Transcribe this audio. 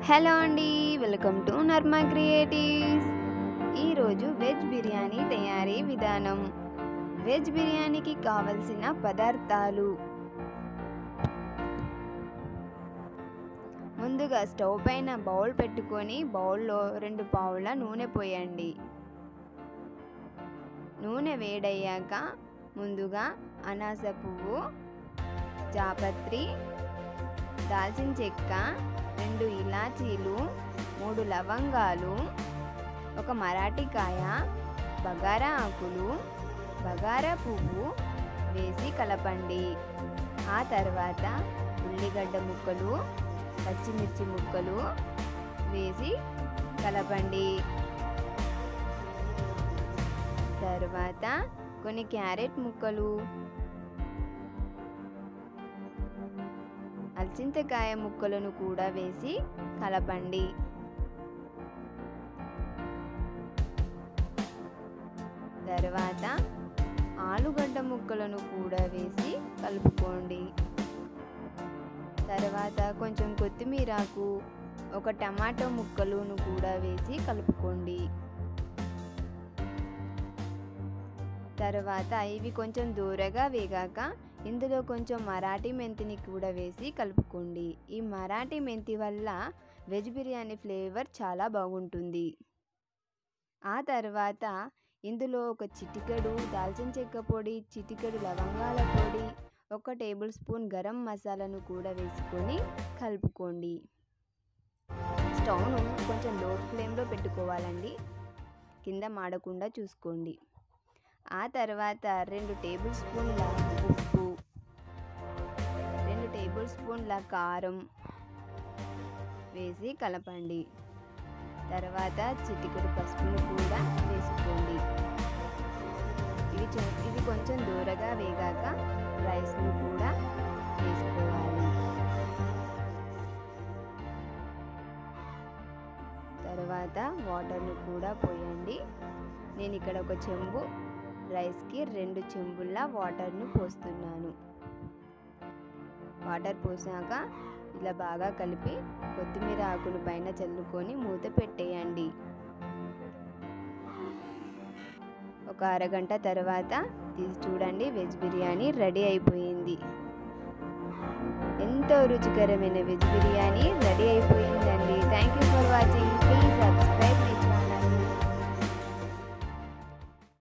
hello అండి welcome to Narma creatives ఈరోజు veg biryani తయారీ విధానం వెజ్ బిర్యానీకి కావలసిన పదార్థాలు ముందుగా స్టవ్ పైన బౌల్ పెట్టుకొని బౌల్లో రెండు పావుల నూనె పోయండి నూనె వేడయ్యాక ముందుగా అనాస పువ్వు జాపత్రి దాల్చిన చెక్క రెండు ఇలాచీలు మూడు లవంగాలు ఒక మరాఠీకాయ బగారా ఆకులు బగారా పువ్వు వేసి కలపండి ఆ తర్వాత ఉల్లిగడ్డ ముక్కలు పచ్చిమిర్చి ముక్కలు వేసి కలపండి తర్వాత కొన్ని క్యారెట్ ముక్కలు అల్చింతకాయ ముక్కలను కూడా వేసి కలపండి తర్వాత ఆలుగడ్డ ముక్కలను కూడా వేసి కలుపుకోండి తర్వాత కొంచెం కొత్తిమీరాకు ఒక టమాటో ముక్కలను కూడా వేసి కలుపుకోండి తర్వాత ఇవి కొంచెం దూరగా వేగాక ఇందులో కొంచెం మరాఠీ మెంతిని కూడా వేసి కలుపుకోండి ఈ మరాఠీ మెంతి వల్ల వెజ్ బిర్యానీ ఫ్లేవర్ చాలా బాగుంటుంది ఆ తర్వాత ఇందులో ఒక చిటికెడు దాల్చిన చెక్క పొడి చిటికెడు లవంగాల పొడి ఒక టేబుల్ స్పూన్ గరం మసాలాను కూడా వేసుకొని కలుపుకోండి స్టవ్ను కొంచెం లో ఫ్లేమ్లో పెట్టుకోవాలండి కింద మాడకుండా చూసుకోండి ఆ తర్వాత రెండు టేబుల్ స్పూన్ల ఉప్పు రెండు టేబుల్ స్పూన్ల కారం వేసి కలపండి తర్వాత చిటికెడు పసుపును కూడా వేసుకోండి ఇవి ఇవి కొంచెం దూరగా వేగాక రైస్ను కూడా వేసుకోవాలి తర్వాత వాటర్ను కూడా పోయండి నేను ఇక్కడ ఒక చెంబు రైస్కి రెండు చెంబుల వాటర్ను పోస్తున్నాను వాటర్ పోసాక ఇలా బాగా కలిపి కొత్తిమీర ఆకులు పైన చల్లుకొని మూత పెట్టేయండి ఒక అరగంట తర్వాత తీసి చూడండి వెజ్ బిర్యానీ రెడీ అయిపోయింది ఎంతో రుచికరమైన వెజ్ బిర్యానీ రెడీ అయిపోయిందండి thank you for watching please subscribe